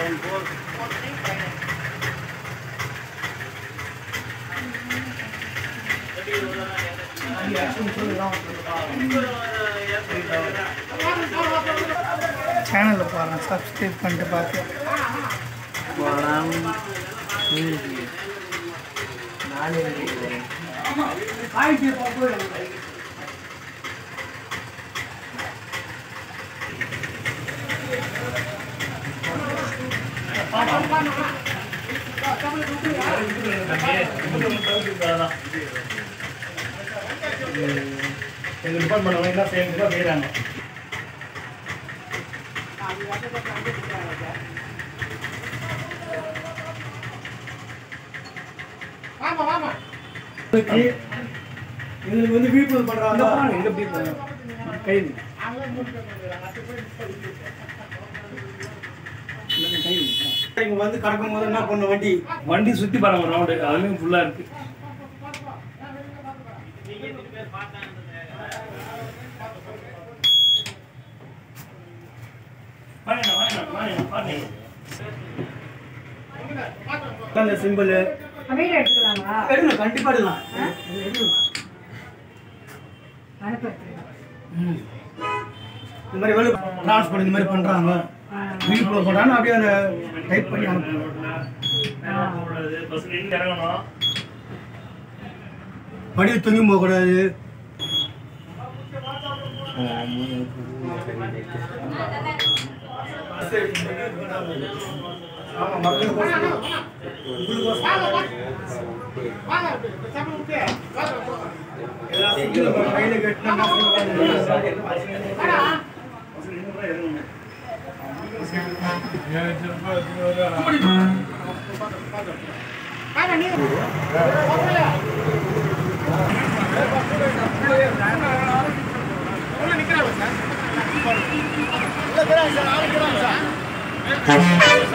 சேனலில் பாருங்கள் சப்ஸ்கிரைப் பண்ணிட்டு பார்த்து வளம் நீங்கி நானே நினைக்கிறேன் எங்கள் டிபார்ட்மெண்ட் என்ன செய்யணும் செய்கிறாங்க எங்களுக்கு வந்து விழிப்புணர்வு பண்றாங்க எங்க எப்படி கை இங்க வந்து கடக்கும் போது என்ன பண்ண வண்டி வண்டி சுற்றி பாருங்க ரவுண்டு அதுலேயும் ஃபுல்லாக இருக்கு வாங்க வாங்க வாங்க வாங்க அந்த சிம்பிள் வீடியோ எடுத்துக்கலாங்களா எடுங்க கண்டிப்பா எடுக்கலாம் அனுப்பிடுறேன் இந்த மாதிரி வேலை டிரான்ஸ்போர்ட் இந்த மாதிரி பண்றாங்க விழிப்புணர்வு பண்றாங்க அப்படியே அதை டைப் பண்ணி அனுப்புவோம் பஸ்ல இருந்து இறங்கணும் வடிவு தொங்கி போகக்கூடாது ஆமா மக்களுக்கு எல்லா சிங்கிளும் கையில கட்டினா ஆ